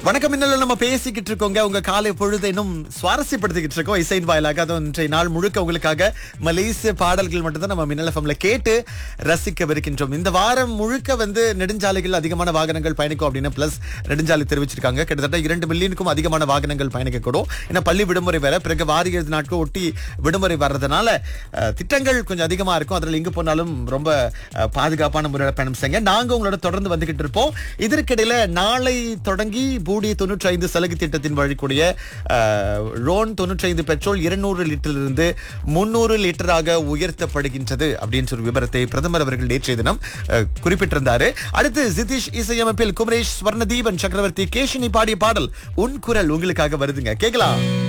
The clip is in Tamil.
வணக்கம் இன்னும் நம்ம பேசிக்கிட்டு இருக்கோங்க உங்க காலை பொழுது இன்னும் சுவாரஸ்யப்படுத்திக்கிட்டு இருக்கோம் இசையின் வாயிலாக அதுவும் இன்றைய நாள் முழுக்க உங்களுக்காக மலேசிய பாடல்கள் மட்டும்தான் நம்ம மின்னல் எஃப்எம்ல கேட்டு ரசிக்கவிருக்கின்றோம் இந்த வாரம் முழுக்க வந்து நெடுஞ்சாலைகள் அதிகமான வாகனங்கள் பயணிக்கும் அப்படின்னு பிளஸ் நெடுஞ்சாலை தெரிவிச்சிருக்காங்க கிட்டத்தட்ட இரண்டு மில்லியனுக்கும் அதிகமான வாகனங்கள் பயணிக்கக்கூடும் ஏன்னா பள்ளி விடுமுறை வேற பிறகு வார இறுதி நாட்கள் ஒட்டி விடுமுறை வர்றதுனால அஹ், திட்டங்கள் கொஞ்சம் அதிகமா இருக்கும் அதில் எங்க போனாலும் ரொம்ப அஹ், பாதுகாப்பான முறையில் பயணம் செய்யுங்க நாங்க உங்களோட தொடர்ந்து வந்துகிட்டு இருப்போம் இதற்கிடையில நாளை தொடங்கி பூடி தொண்ணூற்றி ஐந்து சலுகை திட்டத்தின் வழிக்கூடிய அஹ், ரோன் தொண்ணூற்றி ஐந்து பெட்ரோல் இருநூறு லிட்டரிலிருந்து முன்னூறு லிட்டராக உயர்த்தப்படுகின்றது அப்படின்னு சொல்லி விவரத்தை பிரதமர் அவர்கள் நேற்றைய தினம் அஹ், குறிப்பிட்டிருந்தாரு அடுத்து ஜிதிஷ் இசையமைப்பில் குமரேஷ் ஸ்வர்ணதீபன் சக்கரவர்த்தி கேஷினி பாடிய பாடல் உன் குரல் உங்களுக்காக வருதுங்க கேட்கலாம்